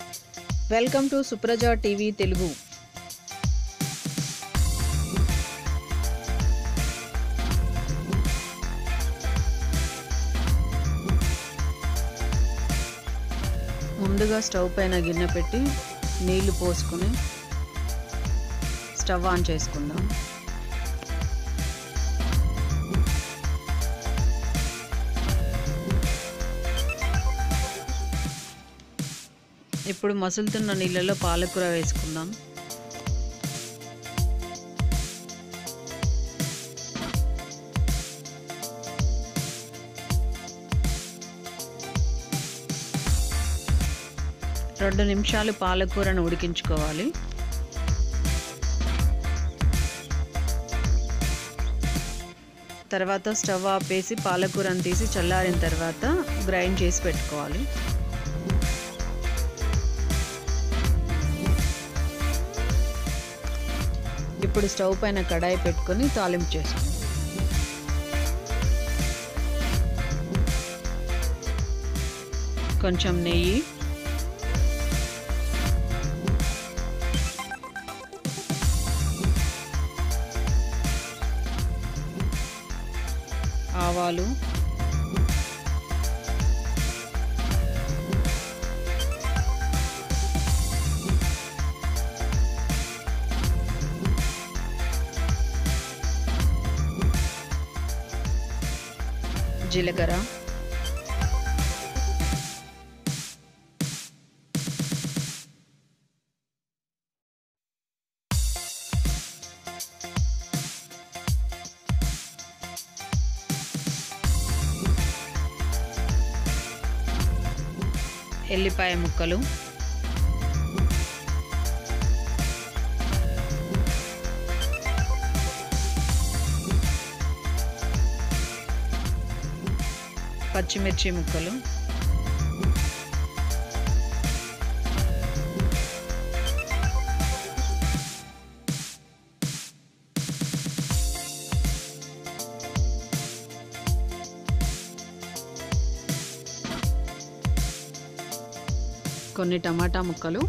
welcome to Supraja TV Telugu ముందుగా stove పైన గిన్నె పెట్టి నీళ్లు పోసుకుని స్టవ్ ఆన్ చేసుకుందాం ఇప్పుడు మసులుతున్న నీళ్ళలో పాలకూర వేసుకుందాం రెండు నిమిషాలు పాలకూరను ఉడికించుకోవాలి తర్వాత స్టవ్ ఆపేసి పాలకూరను తీసి చల్లారిన తర్వాత గ్రైండ్ చేసి పెట్టుకోవాలి ఇప్పుడు స్టవ్ పైన కడాయి పెట్టుకొని తాలింపు చేసుకోండి కొంచెం నెయ్యి ఆవాలు జీలకర్ర ఎల్లిపాయ ముక్కలు పచ్చిమిర్చి ముక్కలు కొన్ని టమాటా ముక్కలు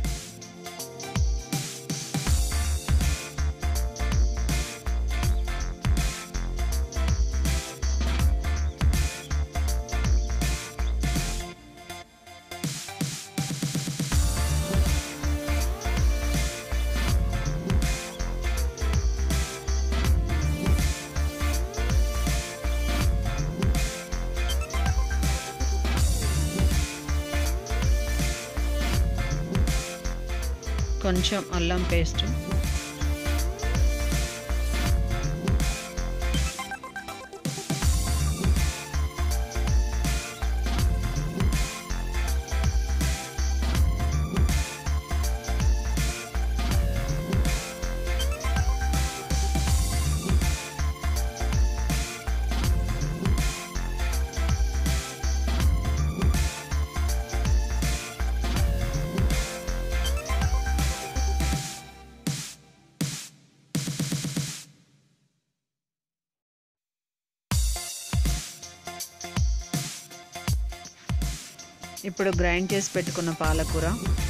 కొంచెం అల్లం పేస్ట్ ఇప్పుడు గ్రైండ్ చేసి పెట్టుకున్న పాలకూర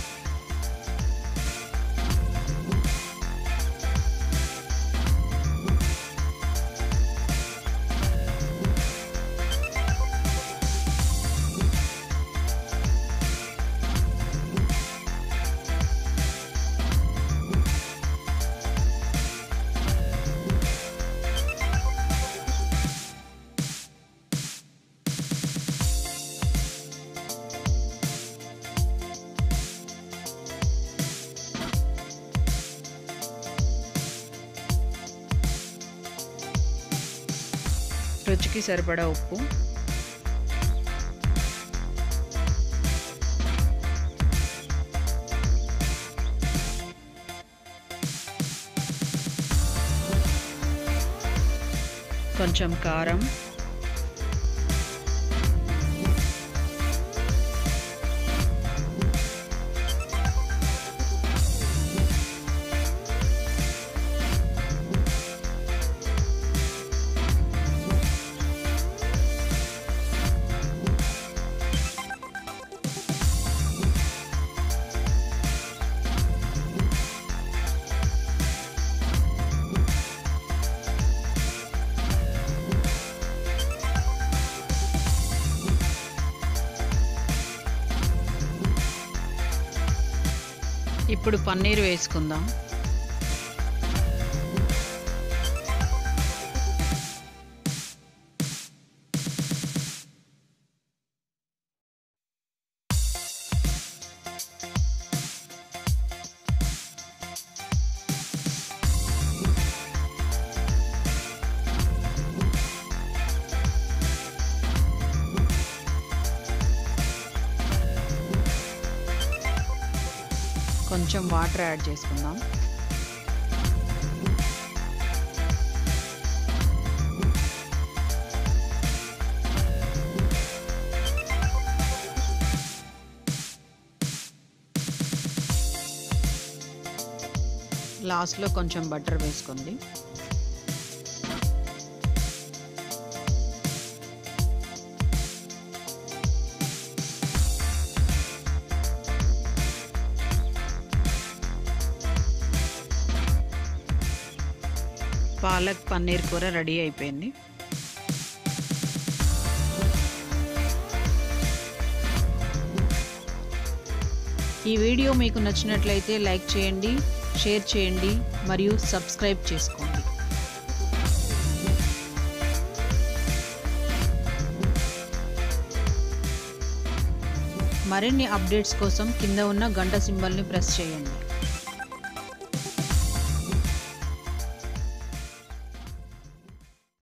రుచికి సరిపడా ఉప్పు కొంచెం కారం ఇప్పుడు పన్నీర్ వేసుకుందాం కొంచెం వాటర్ యాడ్ చేసుకుందాం లాస్ట్లో కొంచెం బటర్ వేసుకోండి పాలక్ పన్నీర్ కూర రెడీ అయిపోయింది ఈ వీడియో మీకు నచ్చినట్లయితే లైక్ చేయండి షేర్ చేయండి మరియు సబ్స్క్రైబ్ చేసుకోండి మరిన్ని అప్డేట్స్ కోసం కింద ఉన్న గంట సింబల్ని ప్రెస్ చేయండి